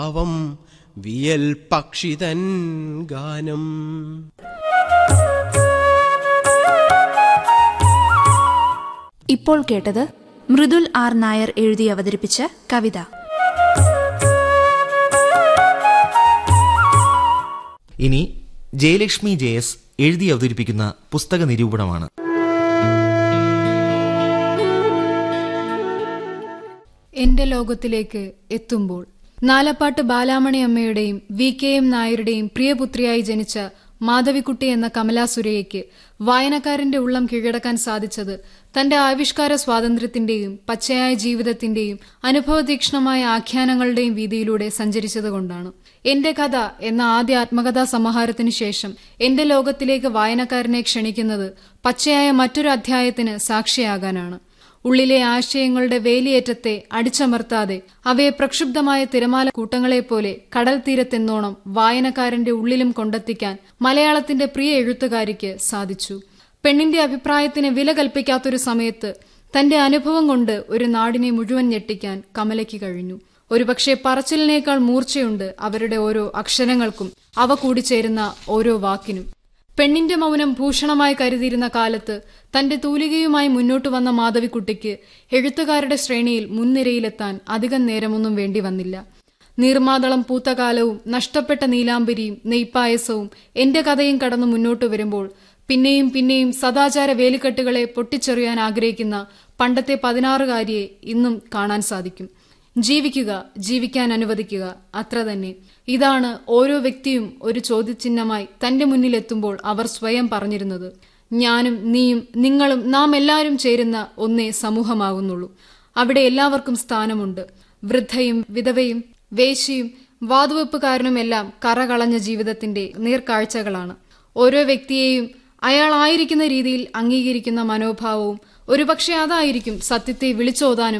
അവം വിയൽ പക്ഷിതൻ ഗാനം ഇപ്പോൾ കേട്ടത് മൃദുൽ ആർ നായർ എഴുതി അവതരിപ്പിച്ച കവിത ഇനി ജയലക്ഷ്മി ജെ എസ് എഴുതി അവതരിപ്പിക്കുന്ന പുസ്തക നിരൂപണമാണ് എന്റെ ലോകത്തിലേക്ക് എത്തുമ്പോൾ നാലപ്പാട്ട് ബാലാമണി അമ്മയുടെയും വി കെ എം നായരുടെയും പ്രിയപുത്രിയായി ജനിച്ച മാധവിക്കുട്ടി എന്ന കമലാ സുരയ്യയ്ക്ക് വായനക്കാരന്റെ ഉള്ളം കീഴടക്കാൻ സാധിച്ചത് തന്റെ ആവിഷ്കാര സ്വാതന്ത്ര്യത്തിന്റെയും പച്ചയായ ജീവിതത്തിന്റെയും അനുഭവതീക്ഷ്ണമായ ആഖ്യാനങ്ങളുടെയും വീതിയിലൂടെ സഞ്ചരിച്ചതുകൊണ്ടാണ് എന്റെ കഥ എന്ന ആദ്യ ആത്മകഥാ സമാഹാരത്തിനു ശേഷം എന്റെ ലോകത്തിലേക്ക് വായനക്കാരനെ ക്ഷണിക്കുന്നത് പച്ചയായ മറ്റൊരു അധ്യായത്തിന് സാക്ഷിയാകാനാണ് ഉള്ളിലെ ആശയങ്ങളുടെ വേലിയേറ്റത്തെ അടിച്ചമർത്താതെ അവയെ പ്രക്ഷുബ്ധമായ തിരമാല കൂട്ടങ്ങളെപ്പോലെ കടൽ തീരത്തെന്നോണം വായനക്കാരന്റെ ഉള്ളിലും കൊണ്ടെത്തിക്കാൻ മലയാളത്തിന്റെ പ്രിയ എഴുത്തുകാരിക്ക് സാധിച്ചു പെണ്ണിന്റെ അഭിപ്രായത്തിന് വില കൽപ്പിക്കാത്തൊരു സമയത്ത് തന്റെ അനുഭവം കൊണ്ട് ഒരു നാടിനെ മുഴുവൻ ഞെട്ടിക്കാൻ കമലയ്ക്ക് കഴിഞ്ഞു ഒരുപക്ഷെ പറച്ചിലിനേക്കാൾ മൂർച്ചയുണ്ട് അവരുടെ ഓരോ അക്ഷരങ്ങൾക്കും അവ കൂടിച്ചേരുന്ന ഓരോ വാക്കിനും പെണ്ണിന്റെ മൗനം ഭൂഷണമായി കരുതിയിരുന്ന കാലത്ത് തന്റെ തൂലികയുമായി മുന്നോട്ടു വന്ന മാധവിക്കുട്ടിക്ക് എഴുത്തുകാരുടെ ശ്രേണിയിൽ മുൻനിരയിലെത്താൻ അധികം നേരമൊന്നും വേണ്ടി വന്നില്ല നീർമാതളം പൂത്തകാലവും നഷ്ടപ്പെട്ട നീലാംബരിയും നെയ്പ്പായസവും എന്റെ കഥയും കടന്നു മുന്നോട്ടു വരുമ്പോൾ പിന്നെയും പിന്നെയും സദാചാര വേലിക്കെട്ടുകളെ പൊട്ടിച്ചെറിയാൻ ആഗ്രഹിക്കുന്ന പണ്ടത്തെ പതിനാറുകാരിയെ ഇന്നും കാണാൻ സാധിക്കും ജീവിക്കുക ജീവിക്കാൻ അനുവദിക്കുക അത്ര തന്നെ ഇതാണ് ഓരോ വ്യക്തിയും ഒരു ചോദ്യചിഹ്നമായി തന്റെ മുന്നിലെത്തുമ്പോൾ അവർ സ്വയം പറഞ്ഞിരുന്നത് ഞാനും നീയും നിങ്ങളും നാം എല്ലാവരും ചേരുന്ന ഒന്നേ സമൂഹമാകുന്നുള്ളൂ അവിടെ എല്ലാവർക്കും സ്ഥാനമുണ്ട് വൃദ്ധയും വിധവയും വേശിയും വാതുവെപ്പുകാരനുമെല്ലാം കറകളഞ്ഞ ജീവിതത്തിന്റെ നേർക്കാഴ്ചകളാണ് ഓരോ വ്യക്തിയെയും അയാൾ ആയിരിക്കുന്ന രീതിയിൽ അംഗീകരിക്കുന്ന മനോഭാവവും ഒരുപക്ഷെ അതായിരിക്കും സത്യത്തെ വിളിച്ചോതാനും